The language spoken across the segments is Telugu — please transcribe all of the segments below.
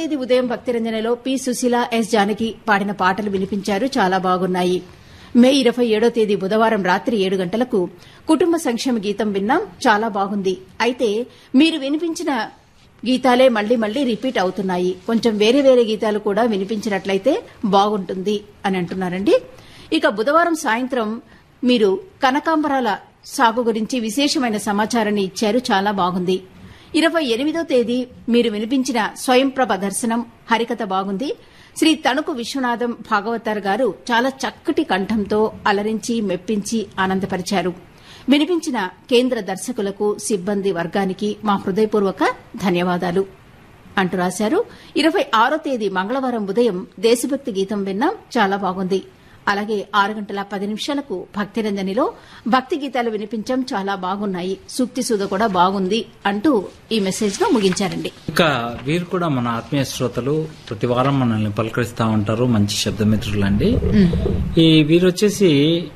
తేదీ ఉదయం భక్తిరంజనలో పి సుశీల ఎస్ జానకి పాడిన పాటలు వినిపించారు చాలా బాగున్నాయి మే ఇరవై ఏడో తేదీ బుధవారం రాత్రి ఏడు గంటలకు కుటుంబ సంక్షేమ గీతం విన్నాం చాలా బాగుంది అయితే మీరు వినిపించిన గీతాలే మళ్లీ మళ్లీ రిపీట్ అవుతున్నాయి కొంచెం వేరే వేరే గీతాలు కూడా వినిపించినట్లయితే బాగుంటుంది అని అంటున్నారండి ఇక బుధవారం సాయంత్రం మీరు కనకాంబరాల సాగు గురించి విశేషమైన సమాచారాన్ని ఇచ్చారు చాలా బాగుంది ఇరవై ఎనిమిదో తేదీ మీరు వినిపించిన స్వయంప్రభ దర్శనం హరికథ బాగుంది శ్రీ తణుకు విశ్వనాథం భాగవతార్ గారు చాలా చక్కటి కంఠంతో అలరించి మెప్పించి ఆనందపరిచారు వినిపించిన కేంద్ర దర్శకులకు సిబ్బంది వర్గానికి మా హృదయపూర్వక ధన్యవాదాలు అంటూ రాశారు ఇరవై ఆరో తేదీ మంగళవారం ఉదయం దేశభక్తి గీతం విన్నాం చాలా బాగుంది అలాగే ఆరు గంటల పది నిమిషాలకు భక్తిరంజనిలో భక్తి గీతాలు వినిపించం చాలా బాగున్నాయి సూక్తి సుధ కూడా బాగుంది అంటూ ఈ మెసేజ్ లో ముగించారండి ఇంకా వీరు కూడా మన ఆత్మీయ శ్రోతలు ప్రతి వారం మనల్ని పలకరిస్తూ ఉంటారు మంచి శబ్దమిత్రులండి ఈ వీరు వచ్చేసి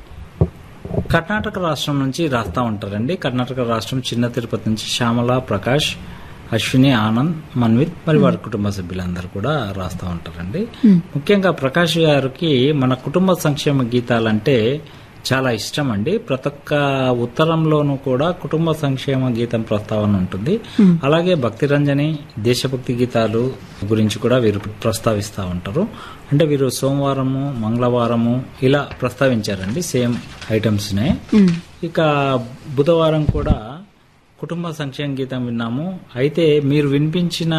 కర్ణాటక రాష్ట్రం నుంచి రాస్తా ఉంటారండి కర్ణాటక రాష్ట్రం చిన్న తిరుపతి నుంచి శ్యామల ప్రకాష్ అశ్విని ఆనంద్ మన్విత్ మరి వారి కుటుంబ సభ్యులందరూ కూడా రాస్తా ఉంటారండి ముఖ్యంగా ప్రకాష్ గారికి మన కుటుంబ సంక్షేమ గీతాలంటే చాలా ఇష్టం అండి ప్రతి ఒక్క ఉత్తరంలోనూ కూడా కుటుంబ సంక్షేమ గీతం ప్రస్తావన ఉంటుంది అలాగే భక్తి రంజని దేశభక్తి గీతాలు గురించి కూడా వీరు ప్రస్తావిస్తూ ఉంటారు అంటే వీరు సోమవారము మంగళవారము ఇలా ప్రస్తావించారండి సేమ్ ఐటమ్స్ నే ఇక బుధవారం కూడా కుటుంబ సంక్షేమ గీతం విన్నాము అయితే మీరు వినిపించిన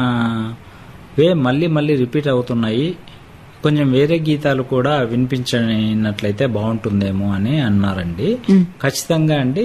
వే మళ్ళీ మళ్ళీ రిపీట్ అవుతున్నాయి కొంచెం వేరే గీతాలు కూడా వినిపించినట్లయితే బాగుంటుందేమో అని అన్నారండి ఖచ్చితంగా అండి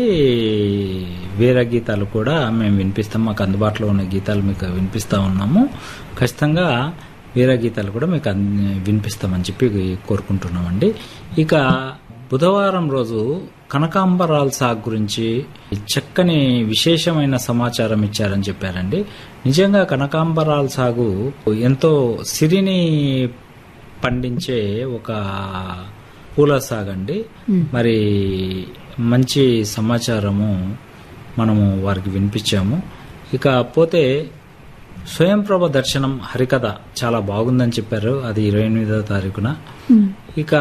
వేరే గీతాలు కూడా మేము వినిపిస్తాం మాకు అందుబాటులో ఉన్న గీతాలు మీకు వినిపిస్తా ఉన్నాము ఖచ్చితంగా వేరే గీతాలు కూడా మీకు అన్ని- వినిపిస్తామని చెప్పి కోరుకుంటున్నామండి ఇక బుధవారం రోజు కనకాంబరాల సాగు గురించి చక్కని విశేషమైన సమాచారం ఇచ్చారని చెప్పారండి నిజంగా కనకాంబరాల సాగు ఎంతో సిరిని పండించే ఒక పూల సాగండి మరి మంచి సమాచారము మనము వారికి వినిపించాము ఇక పోతే స్వయంప్రభ దర్శనం హరికథ చాలా బాగుందని చెప్పారు అది ఇరవై ఎనిమిదవ తారీఖున ఇక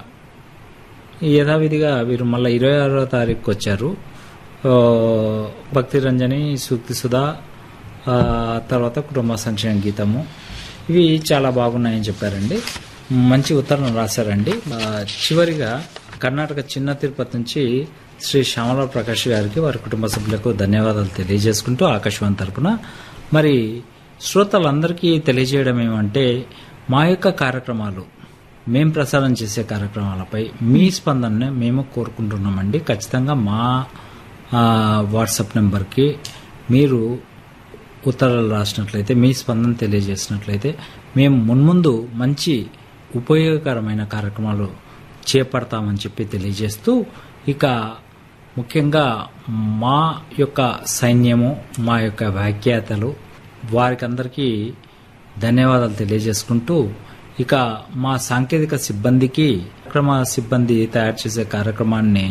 యథావిధిగా వీరు మళ్ళీ ఇరవై ఆరో తారీఖుకి వచ్చారు ఆ, భక్తి రంజని సూక్తి సుధా ఆ, తర్వాత కుటుంబ సంక్షేమ గీతము ఇవి చాలా బాగున్నాయని చెప్పారండి మంచి ఉత్తరం రాశారండి ఆ, చివరిగా కర్ణాటక చిన్న తిరుపతి నుంచి శ్రీ శ్యామల ప్రకాష్ గారికి వారి కుటుంబ సభ్యులకు ధన్యవాదాలు తెలియజేసుకుంటూ ఆకాశవాణి తరపున మరి శ్రోతలందరికీ తెలియజేయడం ఏమంటే మా యొక్క కార్యక్రమాలు మేం ప్రసారం చేసే కార్యక్రమాలపై మీ స్పందననే మేము కోరుకుంటున్నామండి ఖచ్చితంగా మా ఆ, వాట్సాప్ నెంబర్కి మీరు ఉత్తరాలు రాసినట్లయితే మీ స్పందన తెలియజేసినట్లయితే మేము మున్ముందు మంచి ఉపయోగకరమైన కార్యక్రమాలు చేపడతామని చెప్పి తెలియజేస్తూ ఇక ముఖ్యంగా మా యొక్క సైన్యము మా యొక్క వ్యాఖ్యాతలు వారికి అందరికీ ధన్యవాదాలు తెలియజేసుకుంటూ ఇక మా సాంకేతిక సిబ్బందికి కార్యక్రమ సిబ్బంది తయారు చేసే కార్యక్రమాన్ని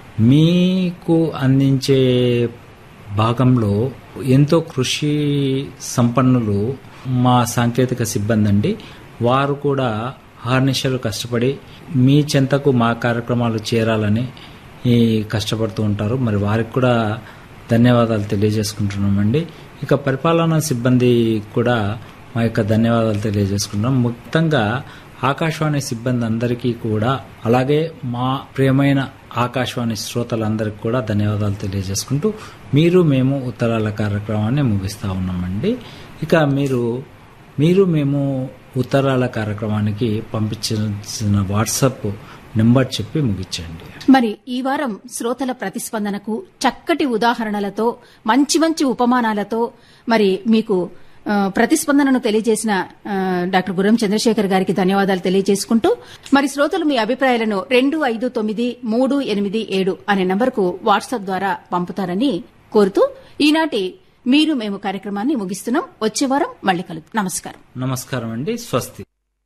మీకు అందించే భాగంలో ఎంతో కృషి సంపన్నులు మా సాంకేతిక సిబ్బంది అండి వారు కూడా ఆర్నిశలు కష్టపడి మీ చెంతకు మా కార్యక్రమాలు చేరాలని ఈ కష్టపడుతూ ఉంటారు మరి వారికి కూడా ధన్యవాదాలు తెలియజేసుకుంటున్నామండి ఇక పరిపాలనా సిబ్బంది కూడా మా యొక్క ధన్యవాదాలు తెలియజేసుకుంటున్నాం మొత్తంగా ఆకాశవాణి సిబ్బంది అందరికీ కూడా అలాగే మా ప్రియమైన ఆకాశవాణి శ్రోతలందరికీ కూడా ధన్యవాదాలు తెలియజేసుకుంటూ మీరు మేము ఉత్తరాల కార్యక్రమాన్ని ముగిస్తా ఉన్నామండి ఇక మీరు మీరు మేము ఉత్తరాల కార్యక్రమానికి పంపించిన వాట్సాప్ నెంబర్ చెప్పి ముగించండి మరి ఈ వారం శ్రోతల ప్రతిస్పందనకు చక్కటి ఉదాహరణలతో మంచి మంచి ఉపమానాలతో మరి మీకు ఆ, ప్రతిస్పందనను తెలియజేసిన ఆ, డాక్టర్ గుర్రం చంద్రశేఖర్ గారికి ధన్యవాదాలు తెలియజేసుకుంటూ మరి శ్రోతలు మీ అభిప్రాయాలను రెండు ఐదు తొమ్మిది మూడు ఎనిమిది ఏడు అనే నంబర్కు వాట్సాప్ ద్వారా పంపుతారని కోరుతూ ఈనాటి మీరు మేము కార్యక్రమాన్ని ముగిస్తున్నాం వచ్చే వారం మళ్ళీ కలుపు నమస్కారం నమస్కారం అండి స్వస్తి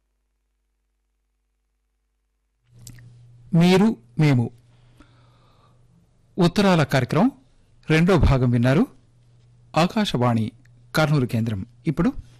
మీరు మేము ఉత్తరాల కార్యక్రమం రెండో భాగం విన్నారు ఆకాశవాణి కర్నూలు కేంద్రం ఇప్పుడు